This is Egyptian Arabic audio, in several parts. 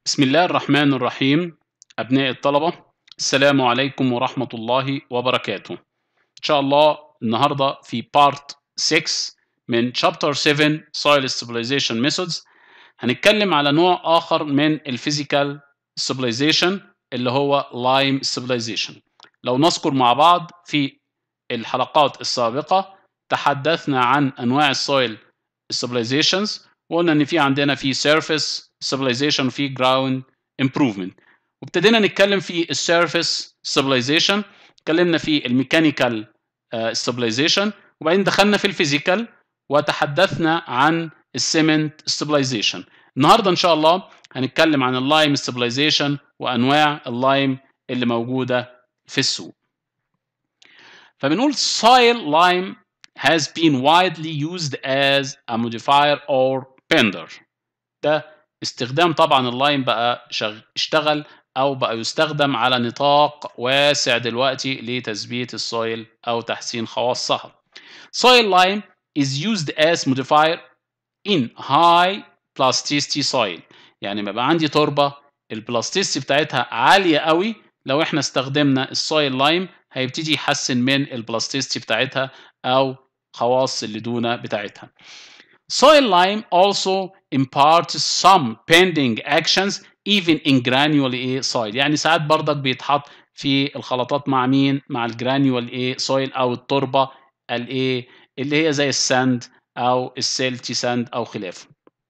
بسم الله الرحمن الرحيم أبناء الطلبة السلام عليكم ورحمة الله وبركاته إن شاء الله النهاردة في part 6 من chapter 7 soil stabilization methods هنتكلم على نوع آخر من الفيزيكال stabilization اللي هو lime stabilization لو نذكر مع بعض في الحلقات السابقة تحدثنا عن أنواع السويل stabilizations وقلنا ان في عندنا في surface stabilization وفي ground improvement وابتدينا نتكلم في السيرفيس stabilization اتكلمنا في الميكانيكال stabilization وبعدين دخلنا في الفيزيكال وتحدثنا عن السيمنت stabilization النهارده ان شاء الله هنتكلم عن اللايم stabilization وانواع اللايم اللي موجوده في السوق فبنقول soil lime has been widely used as a modifier or bender ده استخدام طبعا اللايم بقى شغ... اشتغل او بقى يستخدم على نطاق واسع دلوقتي لتثبيت السويل او تحسين خواصها soil lime is used as modifier in high plasticity soil يعني ما بقى عندي تربه البلاستيستي بتاعتها عاليه قوي لو احنا استخدمنا السويل لايم هيبتدي يحسن من البلاستيستي بتاعتها او خواص اللدونه بتاعتها Soil lime also imparts some pending actions even in granular A soil يعني ساعات برضك بيتحط في الخلطات مع مين مع الجرانيول A soil او التربه ال A اللي هي زي الساند او السيلتي ساند او خلافه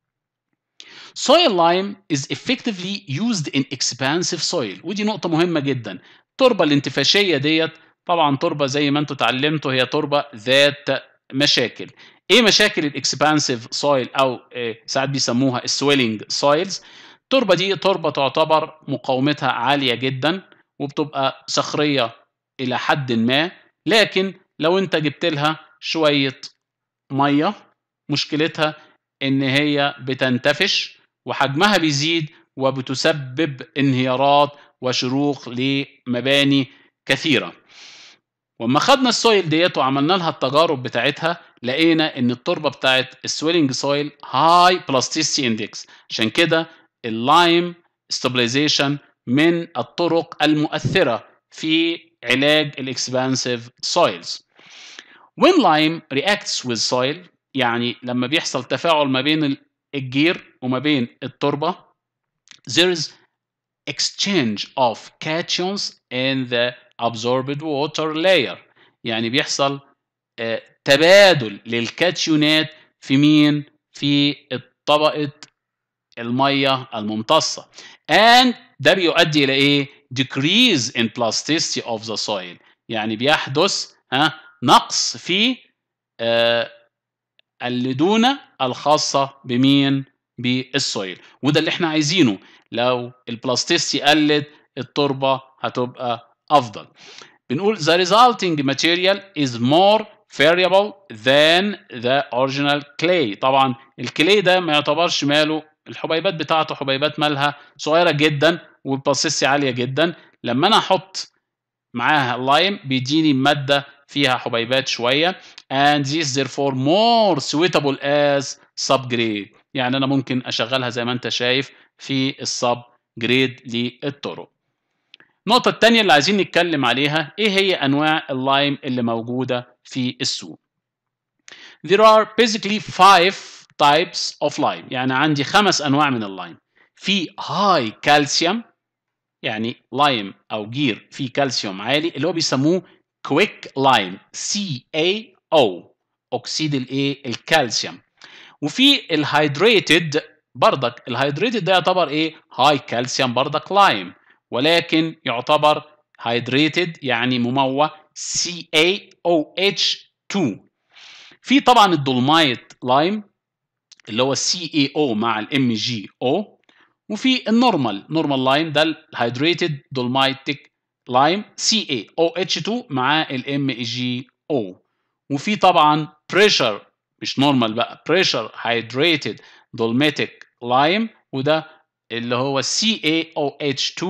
Soil lime is effectively used in expansive soil ودي نقطة مهمة جدا التربة الانتفاشية ديت طبعا تربة زي ما انتم اتعلمتوا هي تربة ذات مشاكل ايه مشاكل الاكسبانسيف سويل او إيه ساعات بيسموها السويلنج سويلز التربه دي تربه تعتبر مقاومتها عاليه جدا وبتبقى صخريه الى حد ما لكن لو انت جبت لها شويه ميه مشكلتها ان هي بتنتفش وحجمها بيزيد وبتسبب انهيارات وشروخ لمباني كثيره واما خدنا السويل ديت وعملنا لها التجارب بتاعتها لقينا ان التربه بتاعت السويلنج سويل هاي بلاستيسيتي اندكس عشان كده اللايم ستابلايزيشن من الطرق المؤثره في علاج الاكسبانسيف سويلز when lime reacts with soil يعني لما بيحصل تفاعل ما بين الجير وما بين التربه there is exchange of cations in the absorbed water layer يعني بيحصل آه تبادل للكاتيونات في مين في طبقة المية الممتصة and ده بيؤدي إلى إيه decrease in plasticity of the soil يعني بيحدث ها نقص في آه اللدونة الخاصة بمين بالسويل وده اللي احنا عايزينه لو البلاستيستي قلت التربة هتبقى افضل بنقول the resulting material is more variable than the original clay طبعا الكلي ده ما يعتبرش ماله الحبيبات بتاعته حبيبات مالها صغيره جدا والباسيسي عاليه جدا لما انا احط معاها اللايم بيديني ماده فيها حبيبات شويه and this therefore more suitable as subgrade يعني انا ممكن اشغلها زي ما انت شايف في السب جريد للطرق النقطة الثانية اللي عايزين نتكلم عليها ايه هي انواع اللايم اللي موجودة في السوق. There are basically five types of lime يعني عندي خمس انواع من اللايم. في هاي كالسيوم يعني لايم او جير فيه كالسيوم عالي اللي هو بيسموه كويك لايم سي اي او اكسيد الايه الكالسيوم. وفي الهيدريتد بردك الهيدريتد ده يعتبر ايه هاي كالسيوم بردك لايم ولكن يعتبر hydrated يعني مموه CaOH2 في طبعا الدولمايت لايم اللي هو CaO مع الام جي او وفي النورمال نورمال لايم ده الهيدريتد دولمايتيك لايم CaOH2 مع الام جي او وفي طبعا بريشر مش نورمال بقى بريشر هيدريتد دولماتيك لايم وده اللي هو CaOH2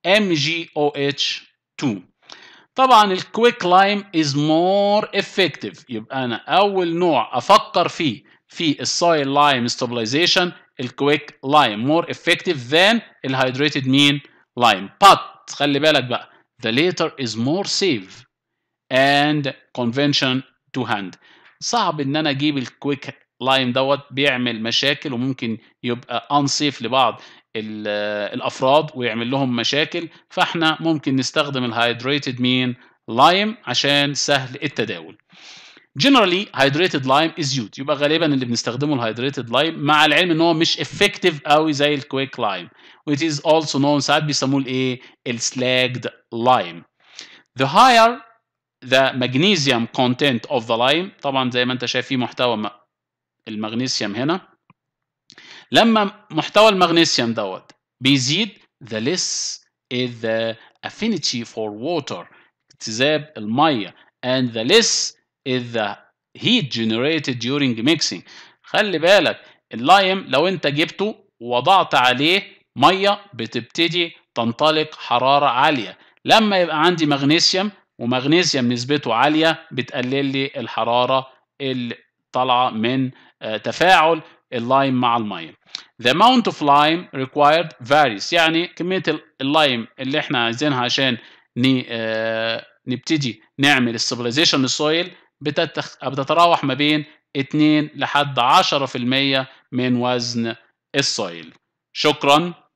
MgOH2 طبعا الكويك لايم از مور افكتيف يبقى انا اول نوع افكر فيه في السويل لايم ستابلايزيشن الكويك لايم more effective than الهيدريتد مين لايم but خلي بالك بقى the later is more safe and convention to hand صعب ان انا اجيب الكويك لايم دوت بيعمل مشاكل وممكن يبقى unsafe لبعض الافراد ويعمل لهم مشاكل فاحنا ممكن نستخدم الهيدريتد مين لايم عشان سهل التداول generally hydrated lime is used يبقى غالبا اللي بنستخدمه الهيدريتد لايم مع العلم ان هو مش effective قوي زي الكويك لايم which is also known ساعات بيسموه الايه السلاجد لايم the higher the magnesium content of the lime طبعا زي ما انت شايف في محتوى المغنيسيوم هنا لما محتوى المغنيسيوم دوت بيزيد the less is the affinity for water اجتذاب الميه and the less is the heat generated during mixing خلي بالك اللايم لو انت جبته ووضعت عليه ميه بتبتدي تنطلق حراره عاليه لما يبقى عندي مغنيسيوم ومغنيسيوم نسبته عاليه بتقلل لي الحراره اللي طالعه من تفاعل اللايم مع الميه the amount of lime required varies يعني كميه اللايم اللي احنا عايزينها عشان نبتدي نعمل السبلايزيشن للسويل بتتراوح ما بين 2 لحد 10% من وزن السويل شكرا